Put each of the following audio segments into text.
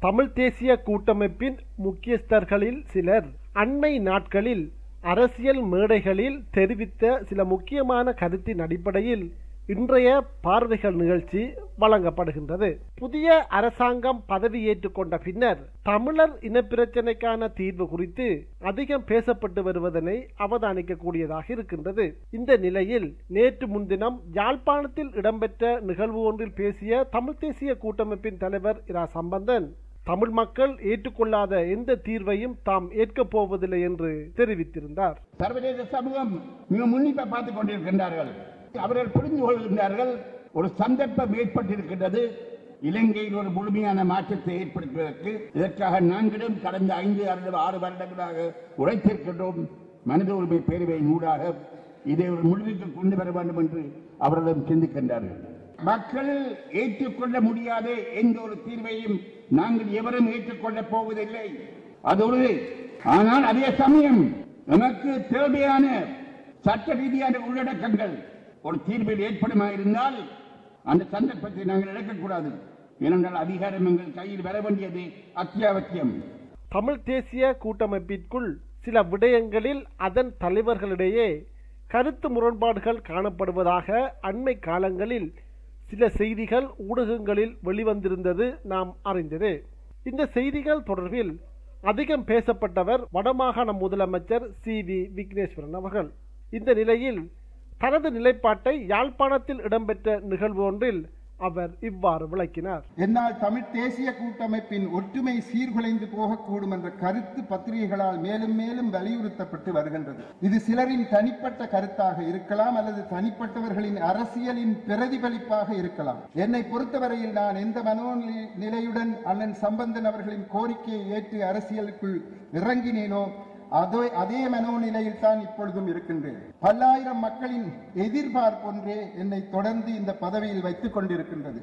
தமிழ் தேசிய கூட்டமைப்பின் முக்கியஸ்தர்களில் சிலர் அண்மை நாட்களில் அரசியல் மேடைகளில் தெரிவித்த சில முக்கியமான கருத்தின் அடிப்படையில் இன்றைய பார்வைகள் நிகழ்ச்சி வழங்கப்படுகின்றது புதிய அரசாங்கம் பதவியேற்றுக் கொண்ட பின்னர் தமிழர் இனப்பிரச்சினைக்கான தீர்வு குறித்து அதிகம் பேசப்பட்டு வருவதனை அவதானிக்கக்கூடியதாக இருக்கின்றது இந்த நிலையில் நேற்று முன்தினம் யாழ்ப்பாணத்தில் இடம்பெற்ற நிகழ்வு ஒன்றில் பேசிய தமிழ் தேசிய கூட்டமைப்பின் தலைவர் இரா சம்பந்தன் தமிழ் மக்கள் ஏற்றுக்கொள்ளாத எந்த தீர்வையும் தாம் ஏற்கப் போவதில்லை என்று தெரிவித்திருந்தார் சர்வதேச சமூகம் மிக முன்னிப்பை பார்த்துக் கொண்டிருக்கின்றார்கள் அவர்கள் புரிந்து கொள்கின்றார்கள் ஒரு சந்தர்ப்பம் ஏற்பட்டிருக்கின்றது இலங்கையில் ஒரு முழுமையான மாற்றத்தை ஏற்படுத்துவதற்கு இதற்காக நாங்களும் கடந்த ஐந்து அல்லது ஆறு வருடங்களாக உழைத்திருக்கின்றோம் மனித உரிமை பேரவையின் ஊடாக இதை ஒரு முடிவுக்கு கொண்டு வர வேண்டும் என்று அவர்களும் சிந்திக்கின்றார்கள் மக்கள் ஏற்றுக்கொள்ள முடியாத எந்த ஒரு தீர்வையும் நாங்கள் எவரும் ஏற்றுக்கொள்ளப் போவதில்லை அது உறுதி ஆனால் அதே சமயம் நமக்கு தேவையான சட்ட ரீதியான உள்ளடக்கங்கள் ஒரு தீர்வில் ஏற்படுமா இருந்தால் அந்த சந்தர்ப்பத்தை நாங்கள் இழக்கக்கூடாது ஏனென்றால் அதிகாரம் எங்கள் கையில் வர வேண்டியது அத்தியாவசியம் தமிழ் தேசிய கூட்டமைப்பிற்குள் சில விடயங்களில் அதன் தலைவர்களிடையே கருத்து முரண்பாடுகள் காணப்படுவதாக அண்மை காலங்களில் சில செய்திகள் ஊடகங்களில் வெளிவந்திருந்தது நாம் அறிந்தது இந்த செய்திகள் தொடர்பில் அதிகம் பேசப்பட்டவர் வடமாகாண முதலமைச்சர் சி வி விக்னேஸ்வரன் அவர்கள் இந்த நிலையில் தனது நிலைப்பாட்டை யாழ்ப்பாணத்தில் இடம்பெற்ற நிகழ்வு ஒன்றில் அவர் இவ்வாறு விளக்கினார் என்னால் தமிழ் தேசிய கூட்டமைப்பின் ஒற்றுமை சீர்குலைந்து போகக்கூடும் என்ற கருத்து பத்திரிகைகளால் மேலும் மேலும் வலியுறுத்தப்பட்டு வருகின்றது இது சிலரின் தனிப்பட்ட கருத்தாக இருக்கலாம் அல்லது தனிப்பட்டவர்களின் அரசியலின் பிரதிபலிப்பாக இருக்கலாம் என்னை பொறுத்தவரையில் நான் எந்த மனோநிலையுடன் அண்ணன் சம்பந்தன் அவர்களின் கோரிக்கையை ஏற்று அரசியலுக்குள் இறங்கினேனோ அதே அதே மனோநிலையில் தான் இப்பொழுதும் இருக்கின்றேன் பல்லாயிரம் மக்களின் எதிர்பார்ப்பொன்றே என்னை தொடர்ந்து இந்த பதவியில் வைத்துக் கொண்டிருக்கின்றது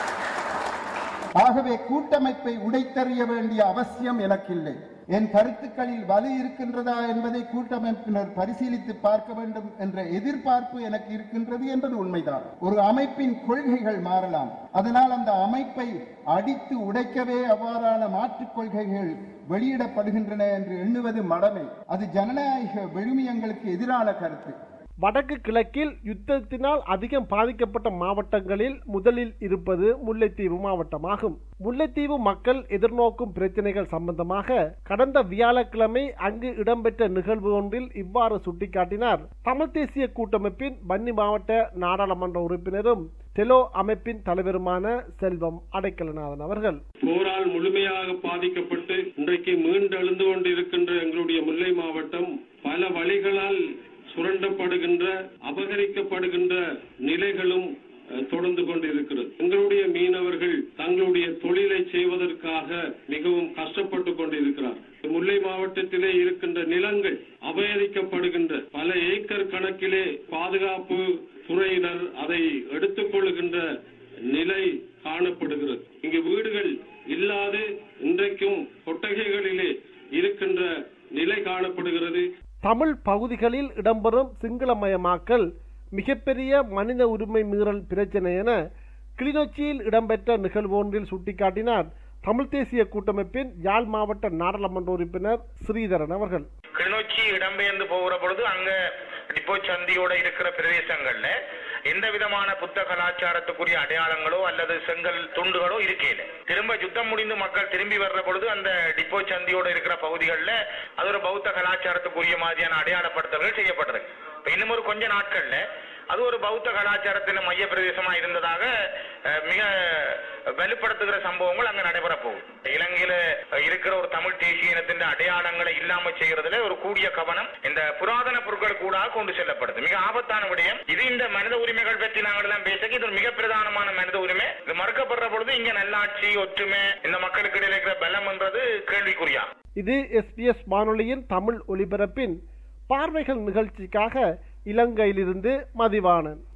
ஆகவே கூட்டமைப்பை உடைத்தறிய வேண்டிய அவசியம் எனக்கில்லை என் கருத்துக்களில் வலு இருக்கின்றதா என்பதை கூட்டமைப்பினர் பரிசீலித்து பார்க்க வேண்டும் என்ற எதிர்பார்ப்பு எனக்கு இருக்கின்றது என்பது உண்மைதான் ஒரு அமைப்பின் கொள்கைகள் மாறலாம் அதனால் அந்த அமைப்பை அடித்து உடைக்கவே அவ்வாறான மாற்றுக் கொள்கைகள் வெளியிடப்படுகின்றன என்று எண்ணுவது மடமை அது ஜனநாயக விழுமியங்களுக்கு எதிரான கருத்து வடக்கு கிழக்கில் யுத்தத்தினால் அதிகம் பாதிக்கப்பட்ட மாவட்டங்களில் முதலில் இருப்பது முல்லைத்தீவு மாவட்டமாகும் முல்லைத்தீவு மக்கள் எதிர்நோக்கும் பிரச்சனைகள் சம்பந்தமாக கடந்த வியாழக்கிழமை அங்கு இடம்பெற்ற நிகழ்வு ஒன்றில் இவ்வாறு சுட்டிக்காட்டினார் தமிழ் தேசிய கூட்டமைப்பின் வன்னி மாவட்ட நாடாளுமன்ற உறுப்பினரும் டெலோ அமைப்பின் தலைவருமான செல்வம் அடைக்கலநாதன் அவர்கள் போரால் முழுமையாக பாதிக்கப்பட்டு இன்றைக்கு மீண்டெழுந்து கொண்டிருக்கின்ற எங்களுடைய முல்லை மாவட்டம் பல வழிகளால் சுரண்டப்படுகின்ற அபகரிக்கப்படுகின்ற நிலைகளும் அஹ், தொடர்ந்து கொண்டிருக்கிறது எங்களுடைய மீனவர்கள் தங்களுடைய தொழிலை செய்வதற்காக மிகவும் கஷ்டப்பட்டு கொண்டிருக்கிறார் முல்லை மாவட்டத்திலே இருக்கின்ற நிலங்கள் அபகரிக்கப்படுகின்ற பல ஏக்கர் கணக்கிலே பாதுகாப்பு துறையினர் அதை எடுத்துக் கொள்ளுகின்ற நிலை காணப்படுகிறது இங்கு வீடுகள் இல்லாது இன்றைக்கும் கொட்டகைகளிலே இருக்கின்ற நிலை காணப்படுகிறது தமிழ் பகுதிகளில் இடம்பெறும் சிங்களமயமாக்கல் மிகப்பெரிய மனித உரிமை மீறல் பிரச்சனை என கிளிநொச்சியில் இடம்பெற்ற நிகழ்வு ஒன்றில் சுட்டிக்காட்டினார் தமிழ் தேசிய கூட்டமைப்பின் யாழ் மாவட்ட நாடாளுமன்ற உறுப்பினர் ஸ்ரீதரன் அவர்கள் கிளிநொச்சி இடம்பெயர்ந்து போகிற பொழுது அங்க டிப்போ சந்தியோட இருக்கிற பிரதேசங்கள்ல எந்த விதமான புத்த கலாச்சாரத்துக்குரிய அடையாளங்களோ அல்லது செங்கல் துண்டுகளோ இருக்கையில திரும்ப யுத்தம் முடிந்து மக்கள் திரும்பி வர்ற பொழுது அந்த டிப்போ சந்தியோட இருக்கிற பகுதிகளில் அது ஒரு பௌத்த கலாச்சாரத்துக்குரிய மாதிரியான அடையாளப்படுத்தல்கள் செய்யப்பட்டிருக்கு இப்ப இன்னும் ஒரு கொஞ்ச நாட்கள்ல அது ஒரு பௌத்த கலாச்சாரத்தின் மைய பிரதேசமா இருந்ததாக அஹ், மிக வலுப்படுத்துகிற சம்பவங்கள் அங்க நடைபெற போகுது இலங்கையில இருக்கிற ஒரு தமிழ் தேசிய இனத்தின் அடையாளங்களை இல்லாம செய்யறதுல ஒரு கூடிய கவனம் இந்த புராதன பொருட்கள் கூட கொண்டு செல்லப்படுது மிக ஆபத்தான விடயம் இது இந்த மனித உரிமைகள் பற்றி நாங்கள் எல்லாம் பேச இது ஒரு மிக பிரதானமான மனித உரிமை இது மறுக்கப்படுற பொழுது இங்க நல்லாட்சி ஒற்றுமை இந்த மக்களுக்கு இடையில இருக்கிற பலம் என்றது கேள்விக்குறியா இது எஸ்பிஎஸ் வானொலியின் தமிழ் ஒலிபரப்பின் பார்வைகள் நிகழ்ச்சிக்காக இலங்கையிலிருந்து மதிவாணன்